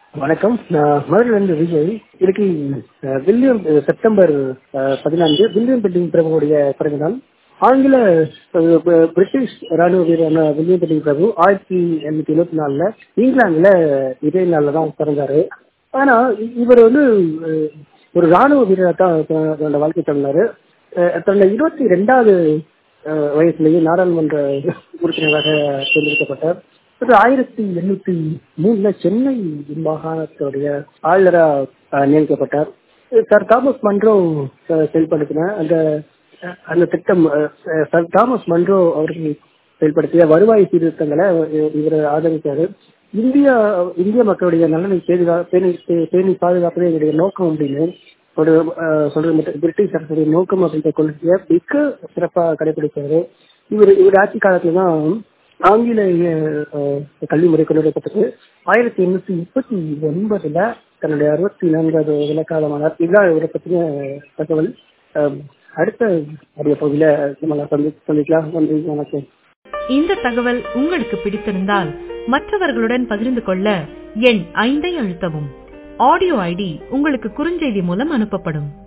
வணக்கம் நான் மதுரையிலிருந்து விஜய் இன்னைக்கு அஹ், வில்லியம் அஹ், செப்டம்பர் அஹ், பதினான்கு வில்லியம் பெட்டிங் பிரபுவுடைய பிறந்த நாள் ஆங்கில அஹ், ப- பிரிட்டிஷ் ராணுவ வீரரான வில்லியம் பெட்டிங் பிரபு ஆயிரத்தி எண்ணூத்தி எழுபத்தி நாலுல இங்கிலாந்துல இதே நாள்ல தான் பிறந்தாரு ஆனா இ- இவர் வந்து அஹ், ஒரு ராணுவ வீரராக தான் த- தன்னோட வாழ்க்கை தொடர்ந்தாரு அஹ், தன்னோட இருபத்தி ரெண்டாவது அஹ், வயசுலேயே நாடாளுமன்ற உறுப்பினராக தேர்ந்தெடுக்கப்பட்டார் ஒரு ஆயிரத்தி எண்ணூத்தி மூணுல சென்னை மாகாணத்துடைய ஆளுநரா அஹ், நியமிக்கப்பட்டார் சார் தாமஸ் மன்றோ அஹ், செயல்படுத்தின அந்த அஹ், அந்த திட்டம் அஹ், சார் தாமஸ் மன்றோ அவர்கள் செயல்படுத்திய வருவாய் சீர்திருத்தங்களை இ- இவர் ஆதரித்தாரு இந்தியா இந்திய மக்களுடைய நலனை பேதுகா- பேணி பேணி பாதுகாப்பதே என்னுடைய நோக்கம் அப்படின்னு ஒரு அஹ், சொல்றது மட்டும் பிரிட்டிஷ் அரசுடைய நோக்கம் அப்படின்ற கொள்கையை மிக சிறப்பா கடைபிடிச்சாரு இவர் இவர் ஆட்சி காலத்துல தான் ஆங்கிலேய அஹ், கல்வி முறை கொண்டு வரப்பட்டது ஆயிரத்தி எண்ணூத்தி முப்பத்தி ஒன்பதுல தன்னுடைய அறுபத்தி நான்காவது விளக்காலமானார் இதுதான் இவரை பத்தின தகவல் அஹ், அடுத்த அரிய பகுதியில நம்ம சந்தி சந்திக்கலாம் நன்றி வணக்கம் இந்த தகவல் உங்களுக்கு பிடித்திருந்தால் மற்றவர்களுடன் பகிர்ந்து கொள்ள எண் ஐந்தை அழுத்தவும் ஆடியோ ஐடி உங்களுக்கு குறுஞ்செய்தி மூலம் அனுப்பப்படும்